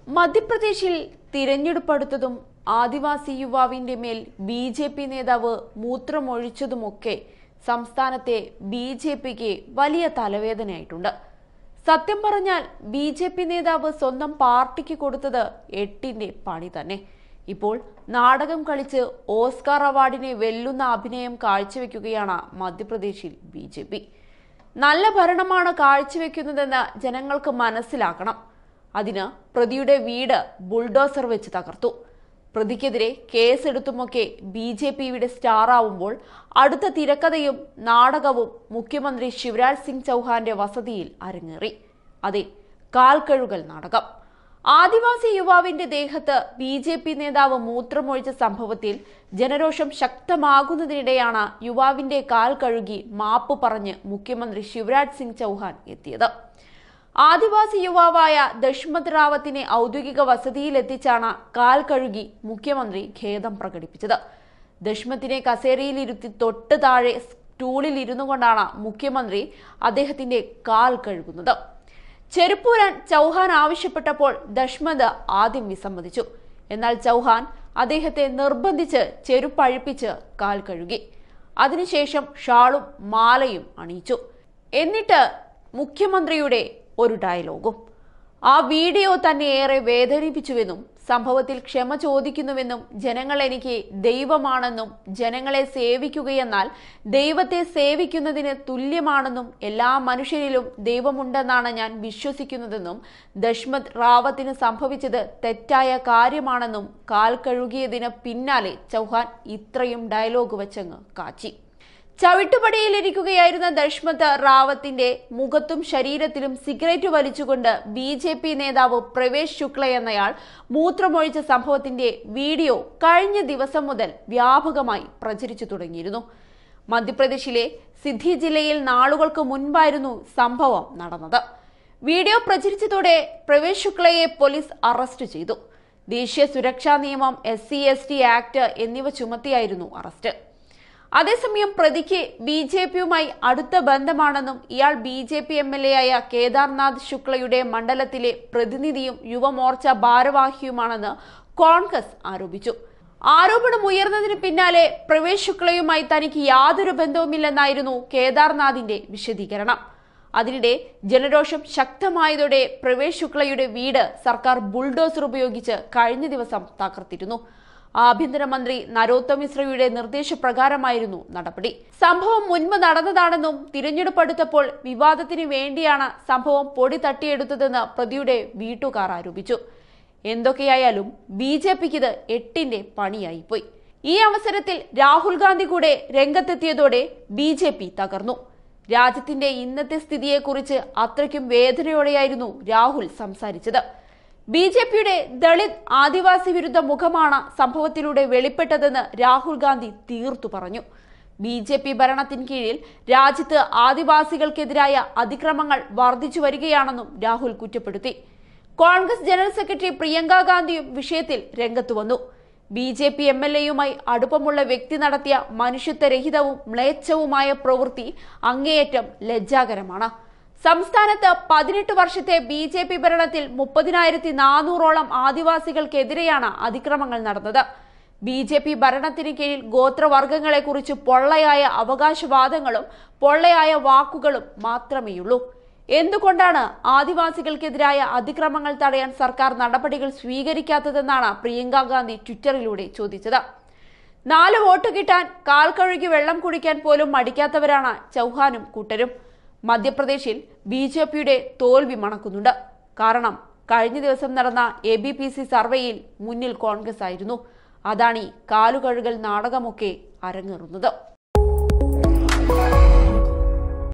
മധ്യപ്രദേശിൽ തിരഞ്ഞെടുപ്പെടുത്തതും ആദിവാസി യുവാവിന്റെ മേൽ ബി ജെ പി നേതാവ് മൂത്രമൊഴിച്ചതുമൊക്കെ സംസ്ഥാനത്തെ ബി ജെ പിക്ക് വലിയ തലവേദനയായിട്ടുണ്ട് സത്യം പറഞ്ഞാൽ ബി ജെ പി നേതാവ് സ്വന്തം പാർട്ടിക്ക് കൊടുത്തത് എട്ടിന്റെ പണി തന്നെ ഇപ്പോൾ നാടകം കളിച്ച് ഓസ്കാർ അവാർഡിനെ വെല്ലുന്ന അഭിനയം കാഴ്ചവെക്കുകയാണ് മധ്യപ്രദേശിൽ ബി ജെ പി നല്ല ഭരണമാണ് കാഴ്ചവെക്കുന്നതെന്ന് ജനങ്ങൾക്ക് മനസ്സിലാക്കണം അതിന് പ്രതിയുടെ വീട് ബുൾഡോസർ വെച്ച് തകർത്തു പ്രതിക്കെതിരെ കേസെടുത്തുമൊക്കെ ബി ജെ പി ഇവിടെ സ്റ്റാർ ആവുമ്പോൾ അടുത്ത തിരക്കഥയും നാടകവും മുഖ്യമന്ത്രി ശിവരാജ് സിംഗ് ചൗഹാന്റെ വസതിയിൽ അരങ്ങേറി അതെ കാൽക്കഴുകൽ നാടകം ആദിവാസി യുവാവിന്റെ ദേഹത്ത് ബി ജെ പി നേതാവ് മൂത്രമൊഴിച്ച സംഭവത്തിൽ ജനരോഷം ശക്തമാകുന്നതിനിടെയാണ് യുവാവിന്റെ കാൽ കഴുകി മാപ്പ് പറഞ്ഞ് മുഖ്യമന്ത്രി ശിവരാജ് സിംഗ് ചൗഹാൻ എത്തിയത് ആദിവാസി യുവാവായ ദഷ്മത് റാവത്തിനെ ഔദ്യോഗിക വസതിയിൽ എത്തിച്ചാണ് കാൽ കഴുകി മുഖ്യമന്ത്രി ഖേദം പ്രകടിപ്പിച്ചത് ദഷ്മത്തിനെ കസേരയിലിരുത്തി തൊട്ട് താഴെ സ്റ്റൂളിൽ ഇരുന്നു കൊണ്ടാണ് മുഖ്യമന്ത്രി അദ്ദേഹത്തിന്റെ കാൽ കഴുകുന്നത് ചെരുപ്പൂരാൻ ചൗഹാൻ ആവശ്യപ്പെട്ടപ്പോൾ ദഷ്മത് ആദ്യം വിസമ്മതിച്ചു എന്നാൽ ചൗഹാൻ അദ്ദേഹത്തെ നിർബന്ധിച്ച് ചെരുപ്പഴിപ്പിച്ച് കാൽ കഴുകി അതിനുശേഷം ഷാളും മാലയും അണിയിച്ചു എന്നിട്ട് മുഖ്യമന്ത്രിയുടെ ഒരു ഡയലോഗും ആ വീഡിയോ തന്നെ ഏറെ വേദനിപ്പിച്ചുവെന്നും സംഭവത്തിൽ ക്ഷമ ചോദിക്കുന്നുവെന്നും ജനങ്ങൾ എനിക്ക് ദൈവമാണെന്നും ജനങ്ങളെ സേവിക്കുകയെന്നാൽ ദൈവത്തെ സേവിക്കുന്നതിന് തുല്യമാണെന്നും എല്ലാ മനുഷ്യരിലും ദൈവമുണ്ടെന്നാണ് ഞാൻ വിശ്വസിക്കുന്നതെന്നും ദഷ്മത് റാവത്തിന് സംഭവിച്ചത് തെറ്റായ കാര്യമാണെന്നും കാൽ കഴുകിയതിന് പിന്നാലെ ചൗഹാൻ ഇത്രയും ഡയലോഗ് വെച്ചങ്ങ് കാച്ചി ചവിട്ടുപടിയിലിരിക്കുകയായിരുന്ന ദഷ്മത് റാവത്തിന്റെ മുഖത്തും ശരീരത്തിലും സിഗരറ്റ് വലിച്ചുകൊണ്ട് ബി ജെ പി നേതാവ് പ്രവേശ് ശുക്ല എന്നയാൾ മൂത്രമൊഴിച്ച സംഭവത്തിന്റെ വീഡിയോ കഴിഞ്ഞ ദിവസം മുതൽ വ്യാപകമായി പ്രചരിച്ചു തുടങ്ങിയിരുന്നു മധ്യപ്രദേശിലെ സിദ്ധി ജില്ലയിൽ നാളുകൾക്ക് മുൻപായിരുന്നു സംഭവം നടന്നത് വീഡിയോ പ്രചരിച്ചതോടെ പ്രവേശ് ശുക്ലയെ പോലീസ് അറസ്റ്റ് ചെയ്തു ദേശീയ സുരക്ഷാ നിയമം S C S T act എന്നിവ ചുമത്തിയായിരുന്നു അറസ്റ്റ് അതേസമയം പ്രതിക്ക് ബി ജെ പിയുമായി അടുത്ത ബന്ധമാണെന്നും ഇയാൾ B J P M L A ആയ കേദാർനാഥ് ശുക്ലയുടെ മണ്ഡലത്തിലെ പ്രതിനിധിയും യുവമോർച്ച ഭാരവാഹിയുമാണെന്ന് കോൺഗ്രസ് ആരോപിച്ചു ആരോപണം ഉയർന്നതിന് പിന്നാലെ പ്രവേശ് ശുക്ലയുമായി തനിക്ക് യാതൊരു ബന്ധവുമില്ലെന്നായിരുന്നു കേദാർനാഥിന്റെ വിശദീകരണം അതിനിടെ ജനരോഷം ശക്തമായതോടെ പ്രവേശ് ശുക്ലയുടെ വീട് സർക്കാർ ബുൾഡോസർ ഉപയോഗിച്ച് കഴിഞ്ഞ ദിവസം തകർത്തിരുന്നു ആഭ്യന്തരമന്ത്രി നരോത്തം മിശ്രയുടെ നിർദ്ദേശപ്രകാരമായിരുന്നു നടപടി സംഭവം മുൻപ് നടന്നതാണെന്നും തിരഞ്ഞെടുപ്പ് അടുത്തപ്പോൾ വിവാദത്തിന് വേണ്ടിയാണ് സംഭവം പൊടി തട്ടിയെടുത്തതെന്ന് പ്രതിയുടെ വീട്ടുകാർ ആരോപിച്ചു എന്തൊക്കെയായാലും ബി ജെ പിക്ക് ഇത് എട്ടിന്റെ പണിയായിപ്പോയി ഈ അവസരത്തിൽ രാഹുൽ ഗാന്ധി കൂടെ രംഗത്തെത്തിയതോടെ ബി ജെ പി തകർന്നു രാജ്യത്തിന്റെ ഇന്നത്തെ സ്ഥിതിയെക്കുറിച്ച് അത്രയ്ക്കും വേദനയോടെയായിരുന്നു രാഹുൽ സംസാരിച്ചത് ബി ജെ പിയുടെ ദളിത് ആദിവാസി വിരുദ്ധ മുഖമാണ് സംഭവത്തിലൂടെ വെളിപ്പെട്ടതെന്ന് രാഹുൽ ഗാന്ധി തീർത്തു പറഞ്ഞു ബി ജെ പി ഭരണത്തിന് കീഴിൽ രാജ്യത്ത് ആദിവാസികൾക്കെതിരായ അതിക്രമങ്ങൾ വർദ്ധിച്ചു വരികയാണെന്നും രാഹുൽ കുറ്റപ്പെടുത്തി കോൺഗ്രസ് ജനറൽ സെക്രട്ടറി പ്രിയങ്ക ഗാന്ധിയും വിഷയത്തിൽ രംഗത്തു വന്നു B J P M L എയുമായി അടുപ്പമുള്ള വ്യക്തി നടത്തിയ മനുഷ്യത്വരഹിതവും മ്ലേച്ഛവുമായ പ്രവൃത്തി അങ്ങേയറ്റം ലജ്ജാകരമാണ് സംസ്ഥാനത്ത് പതിനെട്ട് വർഷത്തെ ബി ജെ പി ഭരണത്തിൽ മുപ്പതിനായിരത്തി നാനൂറോളം ആദിവാസികൾക്കെതിരെയാണ് അതിക്രമങ്ങൾ നടന്നത് ബി ജെ പി ഭരണത്തിന് കീഴിൽ ഗോത്രവർഗങ്ങളെക്കുറിച്ച് പൊള്ളയായ അവകാശവാദങ്ങളും പൊള്ളയായ വാക്കുകളും മാത്രമേയുള്ളൂ എന്തുകൊണ്ടാണ് ആദിവാസികൾക്കെതിരായ അതിക്രമങ്ങൾ തടയാൻ സർക്കാർ നടപടികൾ സ്വീകരിക്കാത്തതെന്നാണ് പ്രിയങ്ക ഗാന്ധി ട്വിറ്ററിലൂടെ ചോദിച്ചത് നാല് വോട്ട് കിട്ടാൻ കാൽ കഴുകി വെള്ളം കുടിക്കാൻ പോലും മടിക്കാത്തവരാണ് ചൗഹാനും കൂട്ടരും മധ്യപ്രദേശിൽ ബി ജെ പിയുടെ തോൽവി മണക്കുന്നുണ്ട് കാരണം കഴിഞ്ഞ ദിവസം നടന്ന എ ബി പി സി സർവേയിൽ മുന്നിൽ കോൺഗ്രസ് ആയിരുന്നു അതാണ് ഈ കാലുകഴുകൽ നാടകമൊക്കെ അരങ്ങേറുന്നത്